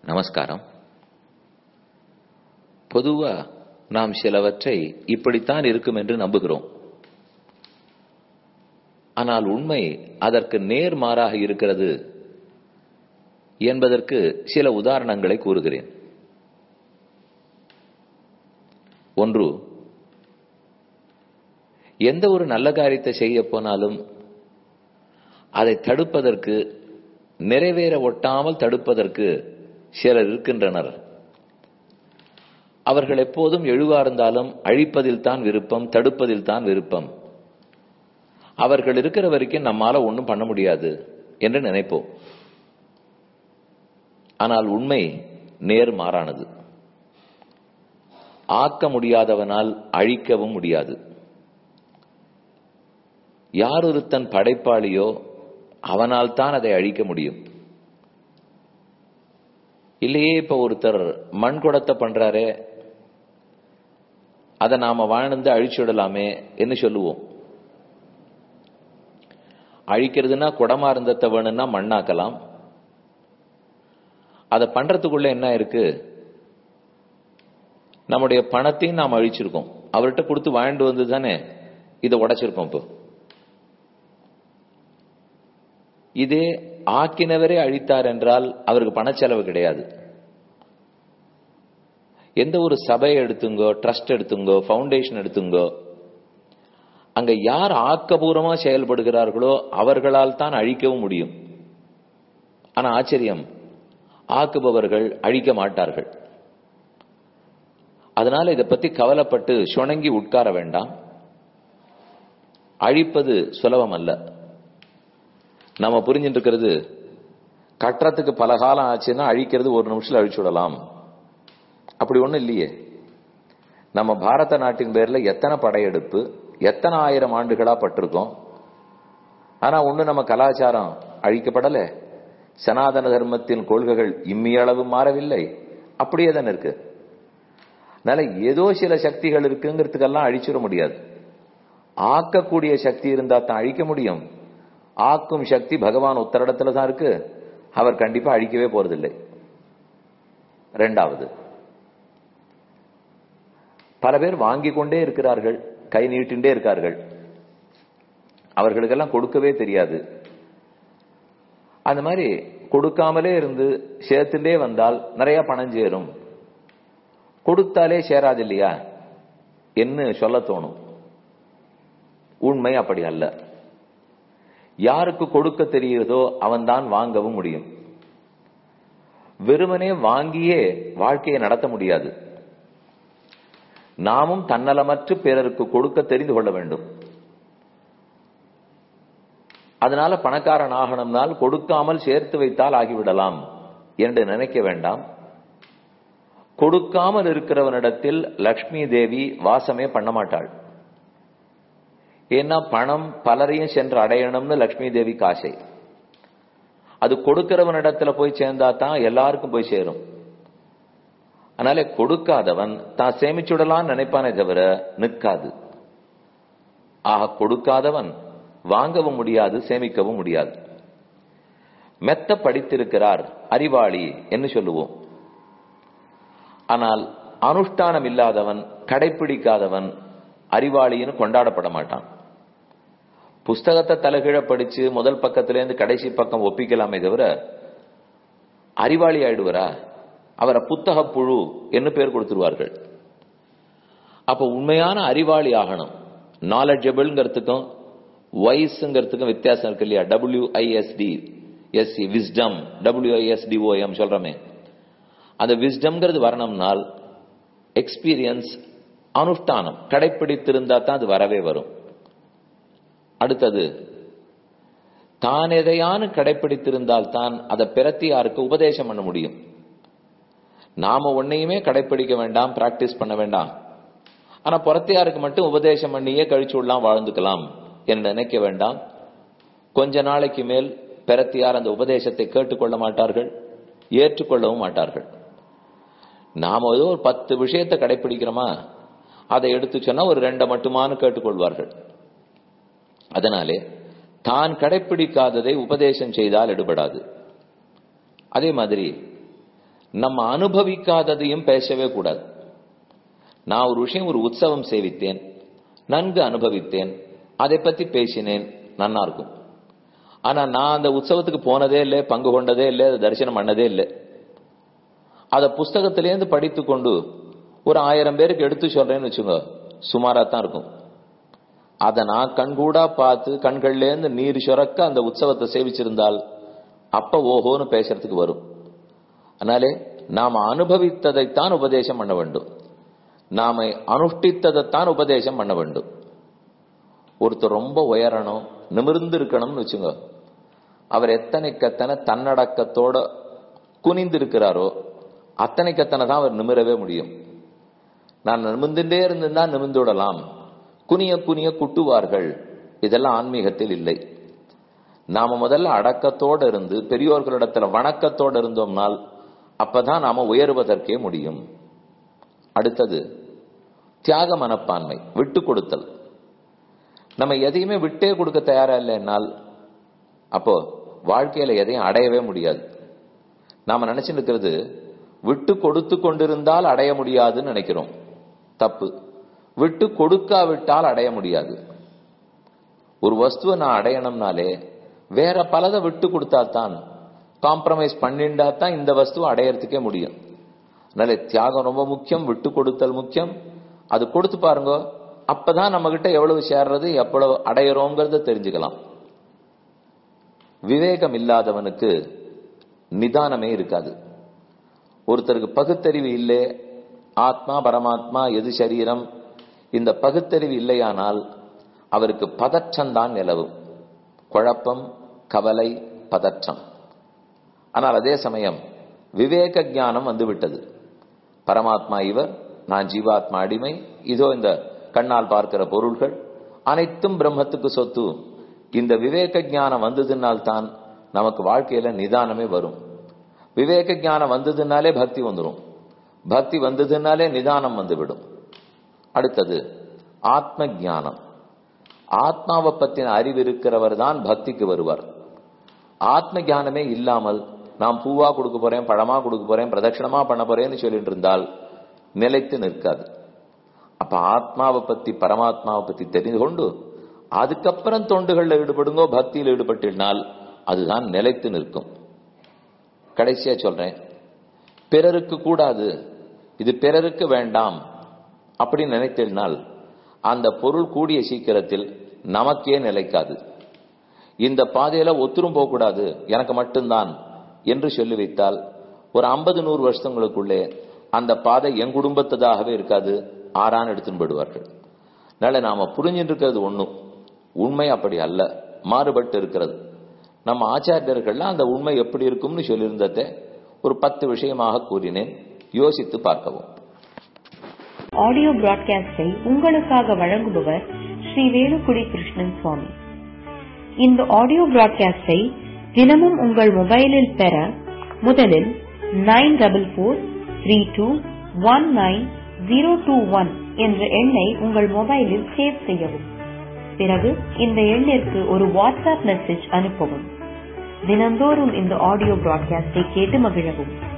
நமஸ்காரம் பொதுவா நாம் சிலவற்றை இப்படித்தான் இருக்கும் என்று நம்புகிறோம் ஆனால் உண்மை அதற்கு நேர்மாறாக இருக்கிறது என்பதற்கு சில உதாரணங்களை கூறுகிறேன் ஒன்று எந்த ஒரு நல்ல காரியத்தை செய்ய போனாலும் அதை தடுப்பதற்கு நிறைவேற ஒட்டாமல் தடுப்பதற்கு சிலர் இருக்கின்றனர் அவர்கள் எப்போதும் எழுவா இருந்தாலும் அழிப்பதில் தான் விருப்பம் தடுப்பதில் தான் விருப்பம் அவர்கள் இருக்கிற வரைக்கும் நம்மால ஒன்றும் பண்ண முடியாது என்று நினைப்போம் ஆனால் உண்மை நேர்மாறானது ஆக்க முடியாதவனால் அழிக்கவும் முடியாது யார் ஒருத்தன் படைப்பாளியோ அவனால் தான் அதை அழிக்க முடியும் இல்லையே இப்ப ஒருத்தர் மண் குடத்தை பண்றாரே அதை நாம வாழ்ந்து அழிச்சுடலாமே என்று சொல்லுவோம் அழிக்கிறதுனா குடமா இருந்தத்தை வேணும்னா மண்ணாக்கலாம் அதை பண்றதுக்குள்ள என்ன இருக்கு நம்முடைய பணத்தையும் நாம் அழிச்சிருக்கோம் அவர்கிட்ட கொடுத்து வாழ்ந்து வந்து தானே இதை உடைச்சிருக்கோம் இப்போ இதே ஆக்கினவரே அழித்தார் என்றால் அவருக்கு பணச்செலவு கிடையாது எந்த ஒரு சபையை எடுத்துங்கோ ட்ரஸ்ட் எடுத்துங்கோ ஃபவுண்டேஷன் எடுத்துங்கோ அங்க யார் ஆக்கபூர்வமா செயல்படுகிறார்களோ அவர்களால் தான் அழிக்கவும் முடியும் ஆனா ஆச்சரியம் ஆக்குபவர்கள் அழிக்க மாட்டார்கள் அதனால இதை பத்தி கவலைப்பட்டு சுணங்கி உட்கார வேண்டாம் அழிப்பது சுலபம் அல்ல நம்ம புரிஞ்சுட்டு இருக்கிறது கட்டுறதுக்கு பல காலம் ஆச்சுன்னா அழிக்கிறது ஒரு நிமிஷத்துல அழிச்சுடலாம் அப்படி ஒண்ணும் இல்லையே நம்ம பாரத நாட்டின் பேர்ல எத்தனை படையெடுப்பு எத்தனை ஆயிரம் ஆண்டுகளா பட்டிருக்கோம் ஆனா ஒண்ணு நம்ம கலாச்சாரம் அழிக்கப்படல சனாதன தர்மத்தின் கொள்கைகள் இம்மியளவு மாறவில்லை அப்படியே தானே இருக்கு அதனால ஏதோ சில சக்திகள் இருக்குங்கிறதுக்கெல்லாம் அழிச்சிட முடியாது ஆக்கக்கூடிய சக்தி இருந்தா தான் அழிக்க முடியும் ஆக்கும் சக்தி பகவான் உத்தரடத்துல தான் இருக்கு அவர் கண்டிப்பா அழிக்கவே போறதில்லை ரெண்டாவது பல பேர் வாங்கி கொண்டே இருக்கிறார்கள் கை நீட்டின்றே இருக்கார்கள் அவர்களுக்கெல்லாம் கொடுக்கவே தெரியாது அந்த மாதிரி கொடுக்காமலே இருந்து சேர்த்துட்டே வந்தால் நிறைய பணம் சேரும் கொடுத்தாலே சேராது இல்லையா என்ன சொல்ல தோணும் உண்மை அப்படி அல்ல யாருக்கு கொடுக்க தெரியுதோ அவன் தான் வாங்கவும் முடியும் வெறுமனே வாங்கியே வாழ்க்கையை நடத்த முடியாது நாமும் தன்னலமற்று பிறருக்கு கொடுக்க தெரிந்து கொள்ள வேண்டும் அதனால பணக்காரன் ஆகணும்னால் கொடுக்காமல் சேர்த்து வைத்தால் ஆகிவிடலாம் என்று நினைக்க வேண்டாம் கொடுக்காமல் இருக்கிறவனிடத்தில் லக்ஷ்மி தேவி வாசமே பண்ண மாட்டாள் ஏன்னா பணம் பலரையும் சென்று அடையணும்னு லக்ஷ்மி தேவிக்கு ஆசை அது கொடுக்கிறவனிடத்துல போய் சேர்ந்தா தான் எல்லாருக்கும் போய் சேரும் அதனால கொடுக்காதவன் தான் சேமிச்சுடலான்னு நினைப்பானே தவிர நிற்காது ஆக கொடுக்காதவன் வாங்கவும் முடியாது சேமிக்கவும் முடியாது மெத்த படித்திருக்கிறார் அறிவாளி என்று சொல்லுவோம் ஆனால் அனுஷ்டானம் இல்லாதவன் கடைப்பிடிக்காதவன் அறிவாளின்னு கொண்டாடப்பட மாட்டான் புஸ்தகத்தை தலைகீழ படிச்சு முதல் பக்கத்திலேருந்து கடைசி பக்கம் ஒப்பிக்கலாமே தவிர அறிவாளி ஆயிடுவரா அவரை புத்தக புழு என்று பேர் கொடுத்துருவார்கள் அப்ப உண்மையான அறிவாளி ஆகணும் நாலெட்ஜபிள்ங்கிறதுக்கும் வைஸ்ங்கிறதுக்கும் வித்தியாசம் இருக்கு இல்லையா டபிள்யூஐஎஸ்டி எஸ்சி விஸ்டம் டபிள்யூஐஎஸ்டிஓஎம் சொல்றமே அந்த விஸ்டம்ங்கிறது வரணும்னால் எக்ஸ்பீரியன்ஸ் அனுஷ்டானம் கடைப்பிடித்திருந்தா தான் அது வரவே வரும் அடுத்தது தான் எதையானு கடைப்பிடித்திருந்தால் தான் அதை பிரத்தியாருக்கு உபதேசம் பண்ண முடியும் நாம ஒன்னையுமே கடைப்பிடிக்க வேண்டாம் பிராக்டிஸ் பண்ண வேண்டாம் ஆனா புறத்தியாருக்கு மட்டும் உபதேசம் பண்ணியே கழிச்சு விடலாம் வாழ்ந்துக்கலாம் என்று நினைக்க வேண்டாம் கொஞ்ச நாளைக்கு மேல் பிரத்தியார் அந்த உபதேசத்தை கேட்டுக்கொள்ள மாட்டார்கள் ஏற்றுக்கொள்ளவும் மாட்டார்கள் நாம ஏதோ ஒரு பத்து விஷயத்தை கடைப்பிடிக்கிறோமா அதை எடுத்து சொன்னா ஒரு ரெண்டை மட்டுமானு கேட்டுக்கொள்வார்கள் அதனாலே தான் கடைப்பிடிக்காததை உபதேசம் செய்தால் எடுபடாது அதே மாதிரி நம்ம அனுபவிக்காததையும் பேசவே கூடாது நான் ஒரு விஷயம் ஒரு உற்சவம் சேவித்தேன் நன்கு அனுபவித்தேன் அதை பத்தி பேசினேன் நன்னா இருக்கும் ஆனா நான் அந்த உற்சவத்துக்கு போனதே இல்லை பங்கு கொண்டதே இல்லை அதை தரிசனம் பண்ணதே இல்லை அதை புஸ்தகத்திலேருந்து படித்து கொண்டு ஒரு ஆயிரம் பேருக்கு எடுத்து சொல்றேன்னு வச்சுங்க சுமாரா தான் இருக்கும் அதை நான் கண்கூடா பார்த்து கண்கள்லேருந்து நீர் சுரக்க அந்த உற்சவத்தை சேவிச்சிருந்தால் அப்ப ஓஹோன்னு பேசுறதுக்கு வரும் அதனாலே நாம அனுபவித்ததைத்தான் உபதேசம் பண்ண வேண்டும் நாம அனுஷ்டித்ததைத்தான் உபதேசம் பண்ண வேண்டும் ஒருத்தர் ரொம்ப உயரணும் நிமிர்ந்து இருக்கணும்னு வச்சுங்க அவர் எத்தனைக்கத்தனை தன்னடக்கத்தோட குனிந்து இருக்கிறாரோ அத்தனைக்கத்தனை தான் அவர் நிமிரவே முடியும் நான் நிமிர்ந்துட்டே இருந்திருந்தா நிமிர்ந்து விடலாம் குனிய குனிய குட்டுவார்கள் இதெல்லாம் ஆன்மீகத்தில் இல்லை நாம முதல்ல அடக்கத்தோட இருந்து பெரியோர்களிடத்துல வணக்கத்தோட இருந்தோம்னால் அப்பதான் நாம உயருவதற்கே முடியும் அடுத்தது தியாக மனப்பான்மை விட்டு கொடுத்தல் நம்ம எதையுமே விட்டே கொடுக்க தயாரா இல்லைன்னால் அப்போ வாழ்க்கையில எதையும் அடையவே முடியாது நாம நினைச்சுட்டு இருக்கிறது விட்டு கொடுத்து கொண்டிருந்தால் அடைய முடியாதுன்னு நினைக்கிறோம் தப்பு விட்டு கொடுக்காவிட்டால் அடைய முடியாது ஒரு வஸ்துவை நான் அடையணும்னாலே வேற பலதை விட்டு கொடுத்தால்தான் காம்ப்ரமைஸ் பண்ணிண்டா தான் இந்த வஸ்துவை அடையறதுக்கே முடியும் அதனால தியாகம் ரொம்ப முக்கியம் விட்டு கொடுத்தல் முக்கியம் அது கொடுத்து பாருங்க அப்பதான் நம்ம கிட்ட எவ்வளவு சேர்றது எவ்வளவு அடையிறோங்கிறத தெரிஞ்சுக்கலாம் விவேகம் இல்லாதவனுக்கு நிதானமே இருக்காது ஒருத்தருக்கு பகுத்தறிவு இல்லை ஆத்மா பரமாத்மா எது சரீரம் இந்த பகுத்தறிவு இல்லையானால் அவருக்கு பதற்றம்தான் நிலவும் குழப்பம் கவலை பதற்றம் ஆனால் அதே சமயம் விவேக ஞானம் வந்து விட்டது பரமாத்மா இவர் நான் ஜீவாத்மா அடிமை இதோ இந்த கண்ணால் பார்க்கிற பொருள்கள் அனைத்தும் பிரம்மத்துக்கு சொத்து இந்த விவேக ஞானம் வந்ததுனால் தான் நமக்கு வாழ்க்கையில நிதானமே வரும் விவேக ஞானம் வந்ததுனாலே பக்தி வந்துடும் பக்தி வந்ததுனாலே நிதானம் வந்துவிடும் அடுத்தது ஆத்ம ஞானம் ஆத்மாவை பத்தின அறிவு இருக்கிறவர் தான் பக்திக்கு வருவார் ஆத்ம ஞானமே இல்லாமல் நான் பூவா கொடுக்க போறேன் பழமா கொடுக்க போறேன் பிரதட்சணமா பண்ண போறேன்னு சொல்லிட்டு இருந்தால் நிலைத்து நிற்காது அப்ப ஆத்மாவை பத்தி பரமாத்மாவை பத்தி தெரிந்து கொண்டு அதுக்கப்புறம் தொண்டுகள்ல ஈடுபடுங்கோ பக்தியில் ஈடுபட்டினால் அதுதான் நிலைத்து நிற்கும் கடைசியா சொல்றேன் பிறருக்கு கூடாது இது பிறருக்கு வேண்டாம் அப்படின்னு நினைத்தினால் அந்த பொருள் கூடிய சீக்கிரத்தில் நமக்கே நிலைக்காது இந்த பாதையில ஒத்துரும் போகக்கூடாது எனக்கு மட்டும்தான் என்று சொல்லி வைத்தால் ஒரு ஐம்பது நூறு வருஷங்களுக்குள்ளே அந்த பாதை என் குடும்பத்ததாகவே இருக்காது ஆறான் எடுத்துன்னு போயிடுவார்கள் அதனால நாம புரிஞ்சுட்டு இருக்கிறது ஒண்ணும் உண்மை அப்படி அல்ல மாறுபட்டு இருக்கிறது நம்ம ஆச்சாரியர்கள்லாம் அந்த உண்மை எப்படி இருக்கும்னு சொல்லியிருந்ததை ஒரு பத்து விஷயமாக கூறினேன் யோசித்து பார்க்கவும் ஆடியோ பிராட்காஸ்டை உங்களுக்காக வழங்குபவர் ஸ்ரீ வேலுக்குடி கிருஷ்ணன் சுவாமி இந்த ஆடியோ பிராட்காஸ்டை தினமும் உங்கள் மொபைலில் பெற முதலில் nine double four three two one nine zero two one என்ற எண்ணை உங்கள் மொபைலில் சேவ் செய்யவும் பிறகு இந்த எண்ணிற்கு ஒரு வாட்ஸ்அப் மெசேஜ் அனுப்பவும் தினந்தோறும் இந்த ஆடியோ பிராட்காஸ்டை கேட்டு மகிழவும்